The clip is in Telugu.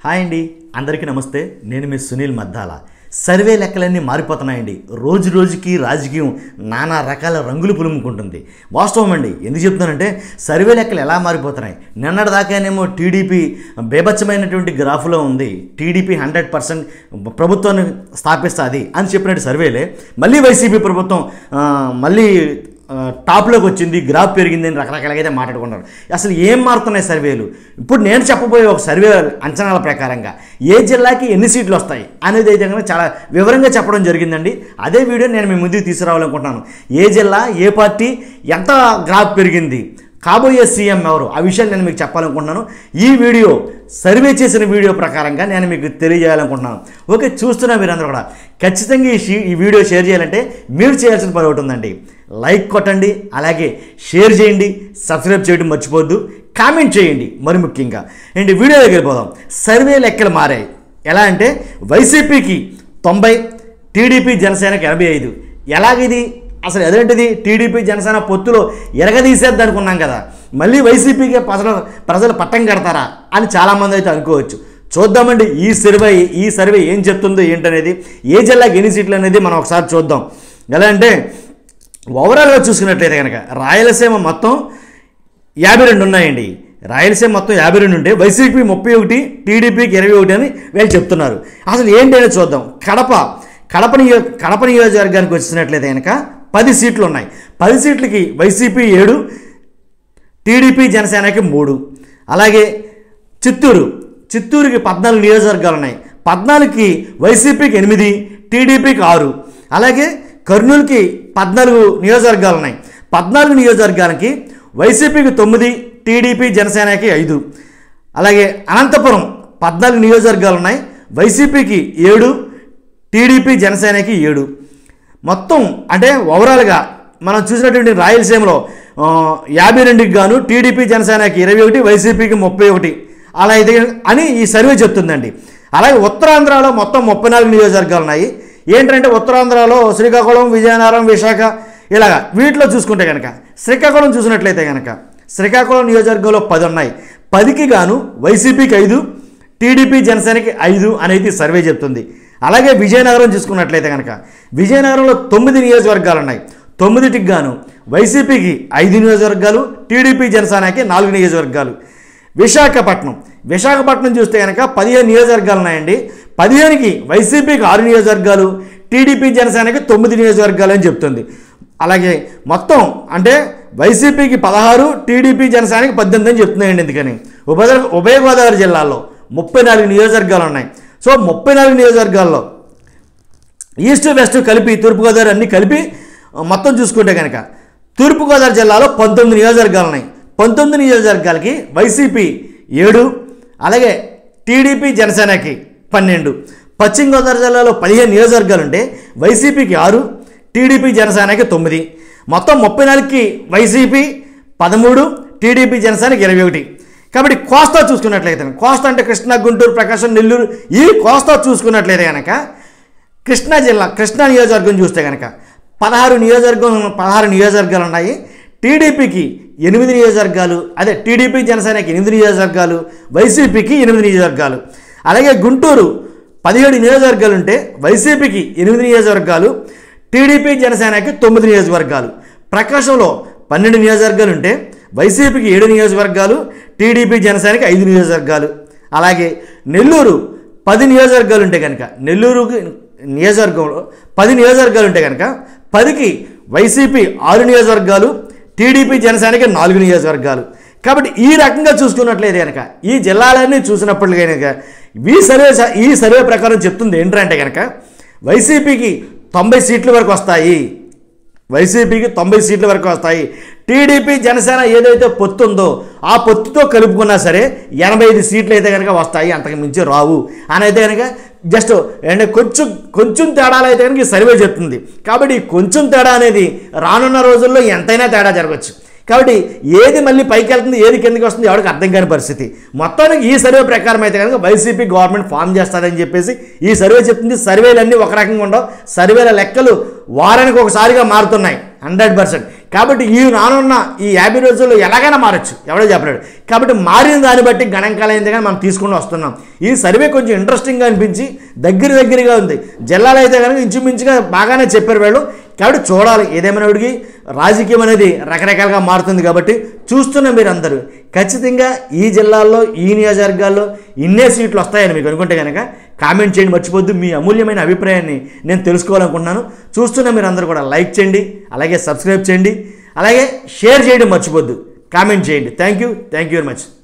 హాయ్ అండి అందరికీ నమస్తే నేను మీ సునీల్ మద్దాల సర్వే లెక్కలన్నీ మారిపోతున్నాయండి రోజు రోజుకి రాజకీయం నానా రకాల రంగులు పులుముకుంటుంది వాస్తవం అండి ఎందుకు చెప్తున్నానంటే సర్వే లెక్కలు ఎలా మారిపోతున్నాయి నిన్నటి దాకానేమో టీడీపీ బేభత్సమైనటువంటి గ్రాఫ్లో ఉంది టీడీపీ హండ్రెడ్ పర్సెంట్ ప్రభుత్వాన్ని స్థాపిస్తుంది అని చెప్పినట్టు సర్వేలే మళ్ళీ వైసీపీ ప్రభుత్వం ఆ, మళ్ళీ ఆ, టాప్లోకి వచ్చింది గ్రాఫ్ పెరిగింది అని రకరకాలుగా అయితే మాట్లాడుకుంటారు అసలు ఏం మారుతున్నాయి సర్వేలు ఇప్పుడు నేను చెప్పబోయే ఒక సర్వే అంచనాల ప్రకారంగా ఏ జిల్లాకి ఎన్ని సీట్లు వస్తాయి అనేది అయితే కనుక చాలా వివరంగా చెప్పడం జరిగిందండి అదే వీడియో నేను మీ ముందుకు తీసుకురావాలనుకుంటున్నాను ఏ జిల్లా ఏ పార్టీ ఎంత గ్రాఫ్ పెరిగింది కాబోయే సీఎం ఎవరు ఆ విషయాలు నేను మీకు చెప్పాలనుకుంటున్నాను ఈ వీడియో సర్వే చేసిన వీడియో ప్రకారంగా నేను మీకు తెలియజేయాలనుకుంటున్నాను ఓకే చూస్తున్నా మీరందరూ కూడా ఖచ్చితంగా ఈ షీ- ఈ వీడియో షేర్ చేయాలంటే మీరు చేయాల్సిన పని ఒకటి ఉందండి లైక్ కొట్టండి అలాగే షేర్ చేయండి సబ్స్క్రైబ్ చేయడం మర్చిపోవద్దు కామెంట్ చేయండి మరి ముఖ్యంగా ఏంటి వీడియో దగ్గర పోదాం సర్వే లెక్కలు మారాయి ఎలా అంటే వైసీపీకి తొంభై టీడీపీ జనసేనకి ఎనభై ఐదు ఎలాగిది అసలు ఎదేంటిది టీడీపీ జనసేన పొత్తులో ఎరగదీసేద్ది అనుకున్నాం కదా మళ్ళీ వైసీపీకే ప్రజలు ప్రజలు పట్టం కడతారా అని చాలామంది అయితే అనుకోవచ్చు చూద్దామండి ఈ సర్వే ఈ సర్వే ఏం చెప్తుందో ఏంటనేది ఏ జిల్లాకి ఎన్ని సీట్లు అనేది మనం ఒకసారి చూద్దాం ఎలా అంటే ఓవరాల్గా చూసుకున్నట్లయితే కనుక రాయలసీమ మొత్తం యాభై రెండు ఉన్నాయండి రాయలసీమ మొత్తం యాభై రెండు ఉంటే వైసీపీ ముప్పై ఒకటి టీడీపీకి ఇరవై ఒకటి అని వీళ్ళు చెప్తున్నారు అసలు ఏంటి అనేది చూద్దాం కడప కడప నియో కడప నియోజకవర్గానికి వచ్చినట్లయితే కనుక పది సీట్లు ఉన్నాయి పది సీట్లకి వైసీపీ ఏడు టీడీపీ జనసేనకి మూడు అలాగే చిత్తూరు చిత్తూరుకి పద్నాలుగు నియోజకవర్గాలు ఉన్నాయి పద్నాలుగుకి వైసీపీకి ఎనిమిది టీడీపీకి ఆరు అలాగే కర్నూలుకి పద్నాలుగు నియోజకవర్గాలు ఉన్నాయి పద్నాలుగు నియోజకవర్గాలకి వైసీపీకి తొమ్మిది టీడీపీ జనసేనకి ఐదు అలాగే అనంతపురం పద్నాలుగు నియోజకవర్గాలు ఉన్నాయి వైసీపీకి ఏడు టీడీపీ జనసేనకి ఏడు మొత్తం అంటే ఓవరాల్గా మనం చూసినటువంటి రాయలసీమలో ఆ, యాభై రెండుకి గాను టీడీపీ జనసేనకి ఇరవై ఒకటి వైసీపీకి ముప్పై ఒకటి అలా అయితే అని ఈ సర్వే చెప్తుందండి అలాగే ఉత్తరాంధ్రలో మొత్తం ముప్పై నాలుగు నియోజకవర్గాలు ఉన్నాయి ఏంటంటే ఉత్తరాంధ్రలో శ్రీకాకుళం విజయనగరం విశాఖ ఇలాగా వీటిలో చూసుకుంటే కనుక శ్రీకాకుళం చూసినట్లయితే కనుక శ్రీకాకుళం నియోజకవర్గంలో పది ఉన్నాయి పదికి గాను వైసీపీకి ఐదు టీడీపీ జనసేనకి ఐదు అనేది సర్వే చెప్తుంది అలాగే విజయనగరం చూసుకున్నట్లయితే కనుక విజయనగరంలో తొమ్మిది నియోజకవర్గాలు ఉన్నాయి తొమ్మిదిటికి గాను వైసీపీకి ఐదు నియోజకవర్గాలు టీడీపీ జనసేనకి నాలుగు నియోజకవర్గాలు విశాఖపట్నం విశాఖపట్నం చూస్తే కనుక పదిహేను నియోజకవర్గాలు ఉన్నాయండి పదిహేనుకి వైసీపీకి ఆరు నియోజకవర్గాలు టీడీపీ జనసేనకి తొమ్మిది నియోజకవర్గాలు అని చెప్తుంది అలాగే మొత్తం అంటే వైసీపీకి పదహారు టీడీపీ జనసేనకి పద్దెనిమిది అని చెప్తున్నాయండి ఎందుకని ఉభయ ఉభయ గోదావరి జిల్లాలో ముప్పై నాలుగు నియోజకవర్గాలు ఉన్నాయి సో ముప్పై నాలుగు నియోజకవర్గాల్లో ఈస్ట్ వెస్ట్ కలిపి తూర్పుగోదావరి అన్ని కలిపి ఆ, మొత్తం చూసుకుంటే కనుక తూర్పుగోదావరి జిల్లాలో పంతొమ్మిది నియోజకవర్గాలు ఉన్నాయి పంతొమ్మిది నియోజకవర్గాలకి వైసీపీ ఏడు అలాగే టీడీపీ జనసేనకి పన్నెండు పశ్చిమ గోదావరి జిల్లాలో పదిహేను నియోజకవర్గాలు ఉంటే వైసీపీకి ఆరు టీడీపీ జనసేనకి తొమ్మిది మొత్తం ముప్పై నాలుగుకి వైసీపీ పదమూడు టీడీపీ జనసేనకి ఇరవై ఒకటి కాబట్టి కోస్తా చూసుకున్నట్లయితే కోస్తా అంటే కృష్ణా గుంటూరు ప్రకాశం నెల్లూరు ఈ కోస్తా చూసుకున్నట్లయితే కనుక కృష్ణా జిల్లా కృష్ణా నియోజకవర్గం చూస్తే కనుక పదహారు నియోజకవర్గం పదహారు నియోజకవర్గాలు ఉన్నాయి టీడీపీకి ఎనిమిది నియోజకవర్గాలు అదే టీడీపీ జనసేనకి ఎనిమిది నియోజకవర్గాలు వైసీపీకి ఎనిమిది నియోజకవర్గాలు అలాగే గుంటూరు పదిహేడు నియోజకవర్గాలు ఉంటే వైసీపీకి ఎనిమిది నియోజకవర్గాలు టీడీపీ జనసేనకి తొమ్మిది నియోజకవర్గాలు ప్రకాశంలో పన్నెండు నియోజకవర్గాలు ఉంటే వైసీపీకి ఏడు నియోజకవర్గాలు టీడీపీ జనసేనకి ఐదు నియోజకవర్గాలు అలాగే నెల్లూరు పది నియోజకవర్గాలు ఉంటే కనుక నెల్లూరుకి నియోజకవర్గంలో పది నియోజకవర్గాలు ఉంటే కనుక పదికి వైసీపీ ఆరు నియోజకవర్గాలు టీడీపీ జనసేనకి నాలుగు నియోజకవర్గాలు కాబట్టి ఈ రకంగా చూసుకున్నట్లయితే కనుక ఈ జిల్లాలన్నీ చూసినప్పుడు కనుక ఈ సర్వే ఈ సర్వే ప్రకారం చెప్తుంది ఏంటంటే కనుక వైసీపీకి తొంభై సీట్ల వరకు వస్తాయి వైసీపీకి తొంభై సీట్ల వరకు వస్తాయి టీడీపీ జనసేన ఏదైతే పొత్తు ఉందో ఆ పొత్తుతో కలుపుకున్నా సరే ఎనభై ఐదు సీట్లు అయితే కనుక వస్తాయి అంతకు మించి రావు అని అయితే కనుక జస్ట్ అంటే కొంచెం కొంచెం తేడాలు అయితే కనుక ఈ సర్వే చెప్తుంది కాబట్టి ఈ కొంచెం తేడా అనేది రానున్న రోజుల్లో ఎంతైనా తేడా జరగచ్చు కాబట్టి ఏది మళ్ళీ పైకి వెళ్తుంది ఏది కిందకి వస్తుంది ఎవరికి అర్థం కాని పరిస్థితి మొత్తానికి ఈ సర్వే ప్రకారం అయితే కనుక వైసీపీ గవర్నమెంట్ ఫామ్ చేస్తుందని చెప్పేసి ఈ సర్వే చెప్తుంది సర్వేలన్నీ ఒక రకంగా ఉండవు సర్వేల లెక్కలు వారానికి ఒకసారిగా మారుతున్నాయి హండ్రెడ్ పర్సెంట్ కాబట్టి ఈ రానున్న ఈ యాభై రోజుల్లో ఎలాగైనా మారచ్చు ఎవడో చెప్పలేడు కాబట్టి మారిన దాన్ని బట్టి గణాంకాలైంది కానీ మనం తీసుకుని వస్తున్నాం ఈ సర్వే కొంచెం ఇంట్రెస్టింగ్గా అనిపించి దగ్గర దగ్గరగా ఉంది జిల్లాలో అయితే కనుక ఇంచుమించుగా బాగానే చెప్పారు వీళ్ళు కాబట్టి చూడాలి ఏదేమైనప్పటికీ రాజకీయం అనేది రకరకాలుగా మారుతుంది కాబట్టి చూస్తున్న మీరు అందరూ ఖచ్చితంగా ఈ జిల్లాల్లో ఈ నియోజకవర్గాల్లో ఇన్నే సీట్లు వస్తాయని మీకు అనుకుంటే కనుక కామెంట్ చేయండి మర్చిపోద్దు మీ అమూల్యమైన అభిప్రాయాన్ని నేను తెలుసుకోవాలనుకుంటున్నాను చూస్తున్న మీరు అందరూ కూడా లైక్ చేయండి అలాగే సబ్స్క్రైబ్ చేయండి అలాగే షేర్ చేయడం మర్చిపోద్దు కామెంట్ చేయండి thank you thank you very much